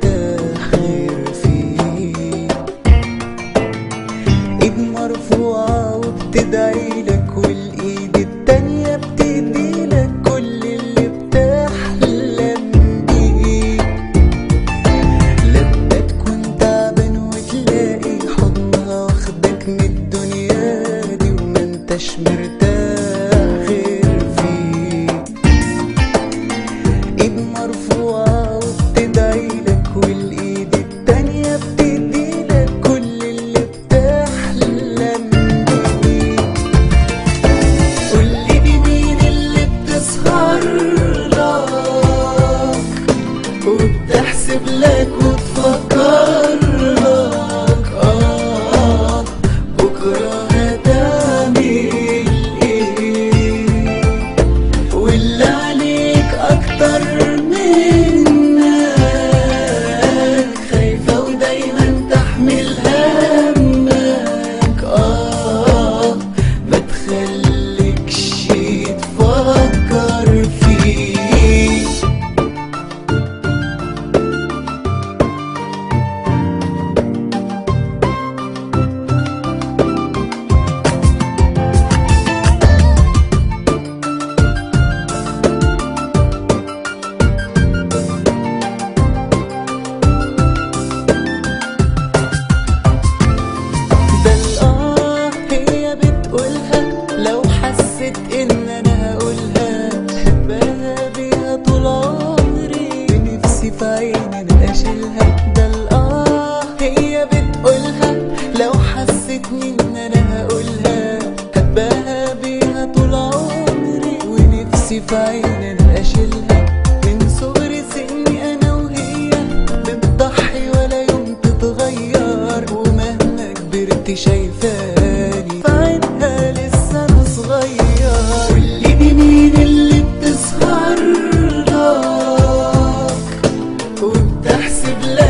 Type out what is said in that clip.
مرتاح غير فيه ايد مرفوعة وبتدعي لك والايد التانية بتدي لك كل اللي بتحلم بيه لما تكون تعبان وتلاقي حضنها واخدك من الدنيا دي وما انتش مرتاح غير فيه ايد مرفوعة وبتدعي لك والايد التانية بتدي لك كل اللي بتحلم بيه قولي دي مين اللي بتسهر لك وبتحسب لك وتفكر لك آه بكرة هتعمل ايه واللي عليك اكتر منك خايفة ودايما تحمل همك اه ما تخليكش تفكر فيه ده الآه هي بتقولها لو حست إن أنا هقولها هبقى بيها طول عمري نفسي في عيني أنا أشيلها ده الآه هي بتقولها لو حستني إن أنا هقولها هبقى بيها طول عمري ونفسي في عيني أنا أشيلها من صغر سني أنا وهي بتضحي ولا يوم تتغير ومهما كبرت شايفاني في عينها لسه انا صغير قولي دي مين اللي بتسهر لك وبتحسب لك